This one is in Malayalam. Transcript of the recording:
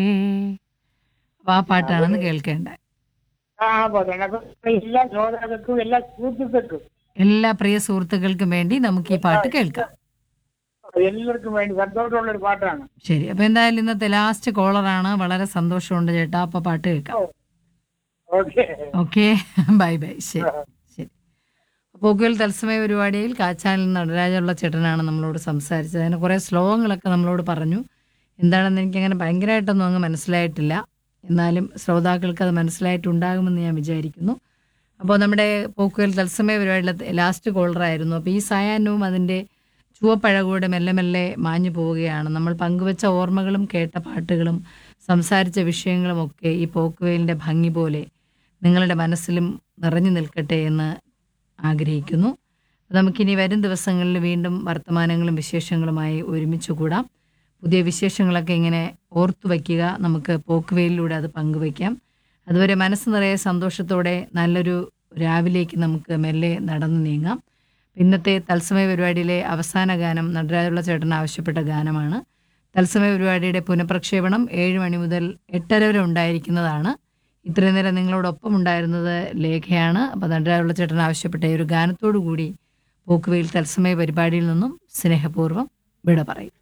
അപ്പൊ ആ പാട്ടാണെന്ന് കേൾക്കേണ്ടത് ആ പോകണം അപ്പൊ എല്ലാ ശ്രോതാക്കൾക്കും എല്ലാ സുഹൃത്തുക്കൾക്കും എല്ലാ പ്രിയ സുഹൃത്തുക്കൾക്കും വേണ്ടി നമുക്ക് ഈ പാട്ട് കേൾക്കാം എല്ലാവർക്കും വേണ്ടി സന്തോഷമുള്ള ഒരു പാട്ടാണ് ശരി അപ്പൊ എന്തായാലും ഇന്നത്തെ ലാസ്റ്റ് കോളറാണ് വളരെ സന്തോഷമുണ്ട് ചേട്ടാ അപ്പൊ പാട്ട് കേൾക്കാം ഓക്കെ ഓക്കെ ബൈ ബൈ ശരി ശരി പോക്കുവൽ തത്സമയ പരിപാടിയിൽ കാച്ചാലിൽ നടരാജുള്ള ചേട്ടനാണ് നമ്മളോട് സംസാരിച്ചത് അതിന് കുറേ ശ്ലോകങ്ങളൊക്കെ നമ്മളോട് പറഞ്ഞു എന്താണെന്ന് എനിക്കങ്ങനെ ഭയങ്കരമായിട്ടൊന്നും അങ്ങ് മനസ്സിലായിട്ടില്ല എന്നാലും ശ്രോതാക്കൾക്ക് അത് മനസ്സിലായിട്ടുണ്ടാകുമെന്ന് ഞാൻ വിചാരിക്കുന്നു അപ്പോൾ നമ്മുടെ പോക്കുവൽ തത്സമയ പരിപാടിയിലെ ലാസ്റ്റ് കോളറായിരുന്നു അപ്പോൾ ഈ സായാഹ്നവും അതിൻ്റെ ചുവപ്പഴകൂടെ മെല്ലെ മെല്ലെ മാഞ്ഞു പോവുകയാണ് നമ്മൾ പങ്കുവച്ച ഓർമ്മകളും കേട്ട പാട്ടുകളും സംസാരിച്ച വിഷയങ്ങളും ഒക്കെ ഈ പോക്കുവെയിലിൻ്റെ ഭംഗി പോലെ നിങ്ങളുടെ മനസ്സിലും നിറഞ്ഞു നിൽക്കട്ടെ എന്ന് ആഗ്രഹിക്കുന്നു നമുക്കിനി വരും ദിവസങ്ങളിൽ വീണ്ടും വർത്തമാനങ്ങളും വിശേഷങ്ങളുമായി ഒരുമിച്ച് കൂടാം പുതിയ വിശേഷങ്ങളൊക്കെ ഇങ്ങനെ ഓർത്തു വയ്ക്കുക നമുക്ക് പോക്കുവെയിലൂടെ അത് പങ്കുവയ്ക്കാം അതുവരെ മനസ്സ് നിറയെ സന്തോഷത്തോടെ നല്ലൊരു രാവിലേക്ക് നമുക്ക് മെല്ലെ നടന്നു നീങ്ങാം ഇന്നത്തെ തത്സമയ പരിപാടിയിലെ അവസാന ഗാനം നടരാജുള്ള ചേട്ടൻ ആവശ്യപ്പെട്ട ഗാനമാണ് തത്സമയ പരിപാടിയുടെ പുനഃപ്രക്ഷേപണം ഏഴ് മണി മുതൽ എട്ടര വരെ ഉണ്ടായിരിക്കുന്നതാണ് ഇത്രയും നേരം നിങ്ങളോടൊപ്പം ഉണ്ടായിരുന്നത് ലേഖയാണ് അപ്പോൾ നടരാജുള്ള ചേട്ടൻ ആവശ്യപ്പെട്ട ഈ ഒരു ഗാനത്തോടു കൂടി പോക്കുവെയിൽ തത്സമയ പരിപാടിയിൽ നിന്നും സ്നേഹപൂർവ്വം വിട പറയും